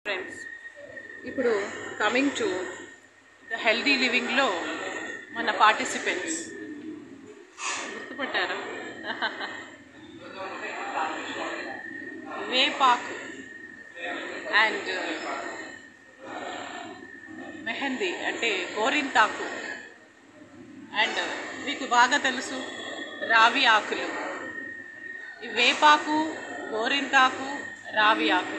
friends ఇప్పుడు coming to the healthy లివింగ్లో మన పార్టిసిపెంట్స్ గుర్తుపట్టారా వేపాకు అండ్ మెహందీ అంటే గోరింతాకు అండ్ మీకు బాగా తెలుసు రావి ఆకులు ఈ వేపాకు గోరింతాకు రావి ఆకులు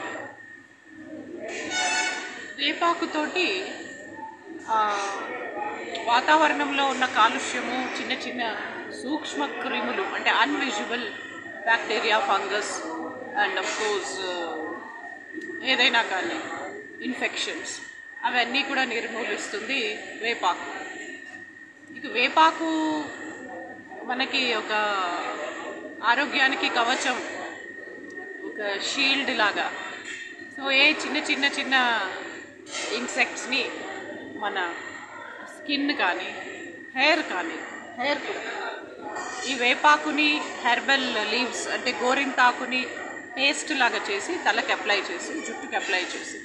వేపాకుతోటి ఆ, వాతావరణంలో ఉన్న కాలుష్యము చిన్న చిన్న సూక్ష్మ క్రిములు అంటే invisible bacteria fungus and of course ఏదైనా కానీ ఇన్ఫెక్షన్స్ అవన్నీ కూడా నిర్మూలిస్తుంది వేపాకు ఇక వేపాకు మనకి ఒక ఆరోగ్యానికి కవచం ఒక షీల్డ్ లాగా సో ఏ చిన్న చిన్న చిన్న ఇన్సెక్ట్స్ని మన స్కిన్ కానీ హెయిర్ కానీ హెయిర్ కూడా ఈ వేపాకుని హెర్బల్ లీవ్స్ అంటే గోరింతాకుని పేస్ట్ లాగా చేసి తలకి అప్లై చేసి జుట్టుకి అప్లై చేసి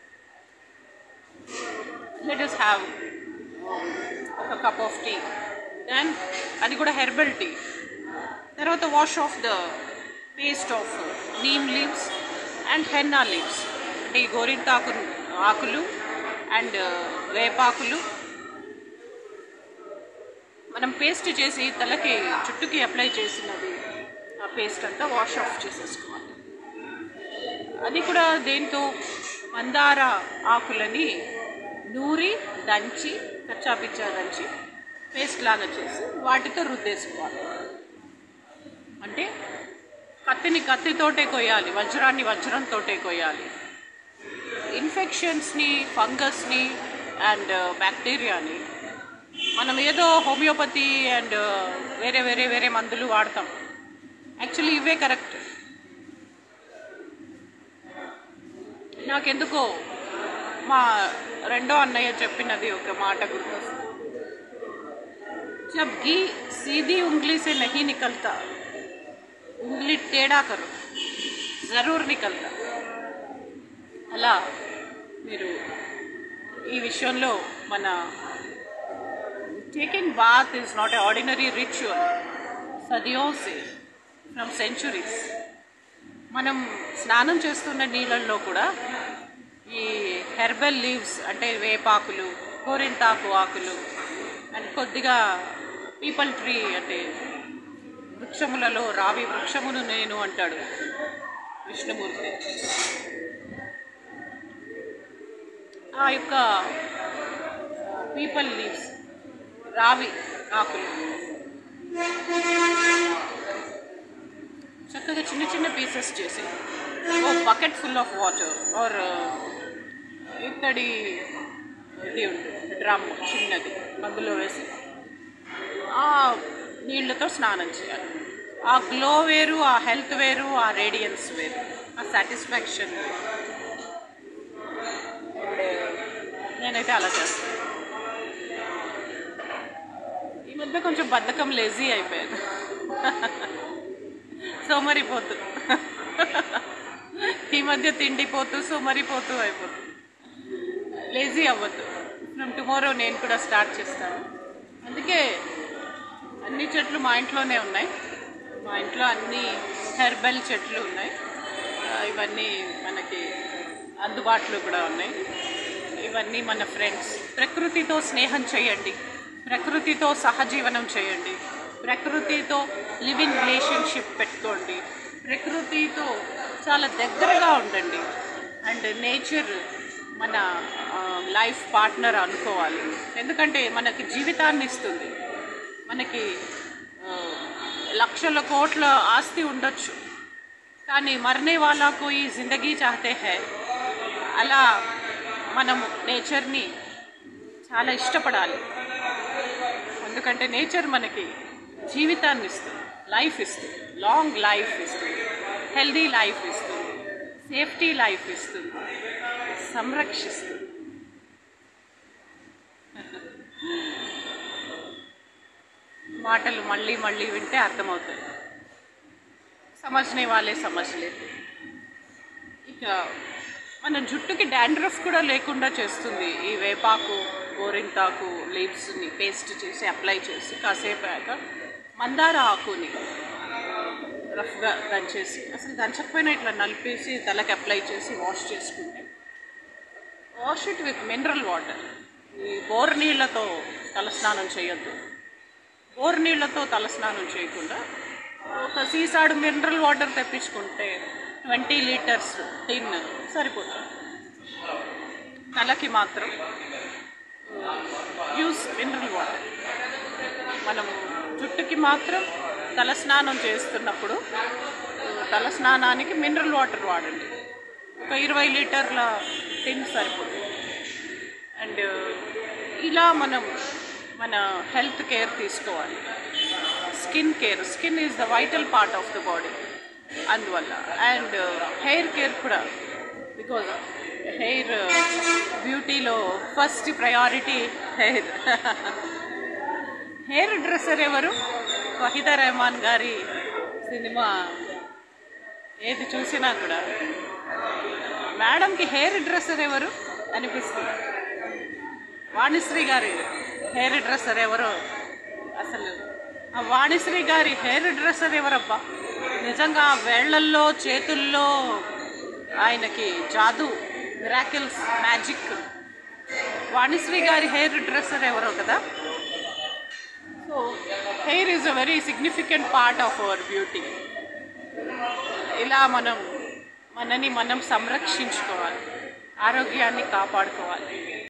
లెట్ us హ్యావ్ ఒక కప్ ఆఫ్ టీ దెన్ అది కూడా హెర్బల్ టీ తర్వాత wash off the paste of neem leaves and henna leaves అంటే ఈ గోరింటాకు ఆకులు అండ్ వేపాకులు మనం పేస్ట్ చేసి తలకి చుట్టుకి అప్లై చేసినది ఆ పేస్ట్ అంతా వాష్ ఆఫ్ చేసేసుకోవాలి అది కూడా దేంతో మందార ఆకులని నూరి దంచి కచ్చాపిచ్చా దంచి పేస్ట్ లాగా చేసి వాటితో రుద్దేసుకోవాలి అంటే కత్తిని కత్తితోటే కొయ్యాలి వజ్రాన్ని వజ్రంతోటే కొయ్యాలి ఇన్ఫెక్షన్స్ని ఫంగస్ని అండ్ బ్యాక్టీరియాని మనం ఏదో హోమియోపతి అండ్ వేరే వేరే వేరే మందులు వాడతాం యాక్చువల్లీ ఇవే కరెక్ట్ నాకెందుకో మా రెండో అన్నయ్య చెప్పినది ఒక మాట గుర్తొస్తుంది जब घी सीधी उंगली से नहीं निकलता उंगली टेढ़ा करो ज़रूर निकलता అలా మీరు ఈ విషయంలో మన taking bath is not a ordinary ritual సదియో సే ఫ్రమ్ సెంచురీస్ మనం స్నానం చేస్తున్న నీళ్ళల్లో కూడా ఈ హెర్బల్ లీవ్స్ అంటే వేపాకులు గోరింటాకు ఆకులు అండ్ కొద్దిగా పీపల్ ట్రీ అంటే వృక్షములలో రావి వృక్షమును నేను అంటాడు విష్ణుమూర్తి ఆ యొక్క పీపల్ లీవ్స్ రావి ఆకులు చక్కగా చిన్న చిన్న పీసెస్ చేసి ఓ bucket full of water or ఇత్తడి ఇది ఉంటుంది డ్రమ్ చిన్నది అందులో వేసి ఆ నీళ్ళతో స్నానం చేయాలి ఆ గ్లో వేరు ఆ హెల్త్ వేరు ఆ రేడియన్స్ వేరు ఆ సాటిస్ఫాక్షన్ వేరు నేనైతే అలా చేస్తాను ఈ మధ్య కొంచెం బద్ధకం లేజీ అయిపోయాను సోమరిపోతూ ఈ మధ్య తిండిపోతూ సోమరిపోతూ అయిపోతూ లేజీ అవ్వద్దు ఫ్రమ్ టుమారో నేను కూడా స్టార్ట్ చేస్తాను అందుకే అన్ని చెట్లు మా ఇంట్లోనే ఉన్నాయి మా ఇంట్లో అన్ని హెర్బల్ చెట్లు ఉన్నాయి ఆ, ఇవన్నీ మనకి అందుబాటులో కూడా ఉన్నాయి ఇవన్నీ మన ఫ్రెండ్స్ ప్రకృతితో స్నేహం చేయండి ప్రకృతితో సహజీవనం చేయండి ప్రకృతితో లివింగ్ రిలేషన్షిప్ పెట్టుకోండి ప్రకృతితో చాలా దగ్గరగా ఉండండి అండ్ నేచర్ మన లైఫ్ పార్ట్నర్ అనుకోవాలి ఎందుకంటే మనకి జీవితాన్ని ఇస్తుంది మనకి ఆ, లక్షల కోట్ల ఆస్తి ఉండొచ్చు కానీ మరనే వాళ్ళ కోయి జిందగీ చాహతే హై అలా మనము నేచర్ని చాలా ఇష్టపడాలి ఎందుకంటే నేచర్ మనకి జీవితాన్ని ఇస్తుంది లైఫ్ ఇస్తుంది లాంగ్ లైఫ్ ఇస్తుంది హెల్దీ లైఫ్ ఇస్తుంది సేఫ్టీ లైఫ్ ఇస్తుంది సంరక్షిస్తుంది మాటలు మళ్ళీ మళ్ళీ వింటే అర్థమవుతాయి సమజ్నే వాళ్ళే సమజ్ లేరు ఇక మన జుట్టుకి డాండ్రఫ్ కూడా లేకుండా చేస్తుంది ఈ వేపాకు గోరింతాకు లీవ్స్ని పేస్ట్ చేసి అప్లై చేసి కాసేపు అయ్యాక మందార ఆకుని రఫ్గా దంచేసి అసలు దంచకపోయినా ఇట్లా నలిపేసి తలకి అప్లై చేసి వాష్ చేసుకుంటే wash it with mineral water ఈ బోర్ నీళ్ళతో తలస్నానం చేయొద్దు బోర్ నీళ్ళతో తలస్నానం చేయకుండా ఒక సీసాడు మినరల్ వాటర్ తెప్పించుకుంటే ట్వంటీ లీటర్స్ టిన్ సరిపోతుంది తలకి మాత్రం యూస్ మినరల్ వాటర్ మనం జుట్టుకి మాత్రం తలస్నానం చేస్తున్నప్పుడు తలస్నానానికి మినరల్ వాటర్ వాడండి ఒక ఇరవై లీటర్ల టిన్ సరిపోతుంది అండ్ ఇలా మనం మన హెల్త్ కేర్ తీసుకోవాలి skin care skin is the vital part of the body అందువల్ల అండ్ హెయిర్ కేర్ కూడా బికాజ్ హెయిర్ బ్యూటీలో first priority hair hair dresser ఎవరు వహీదా రెహమాన్ గారి సినిమా ఏది చూసినా కూడా మేడంకి హెయిర్ డ్రెస్సర్ ఎవరు అనిపిస్తుంది వాణిశ్రీ గారి హెయిర్ డ్రెస్సర్ ఎవరో అసలు ఆ వాణిశ్రీ గారి హెయిర్ డ్రెస్సర్ ఎవరబ్బా నిజంగా ఆ వేళ్లల్లో చేతుల్లో ఆయనకి జాదు మిరాకిల్స్ మ్యాజిక్ వాణిశ్రీ గారి హెయిర్ డ్రెస్సర్ ఎవరో కదా so hair is a very significant part of our beauty ఇలా మనం మనని మనం సంరక్షించుకోవాలి ఆరోగ్యాన్ని కాపాడుకోవాలి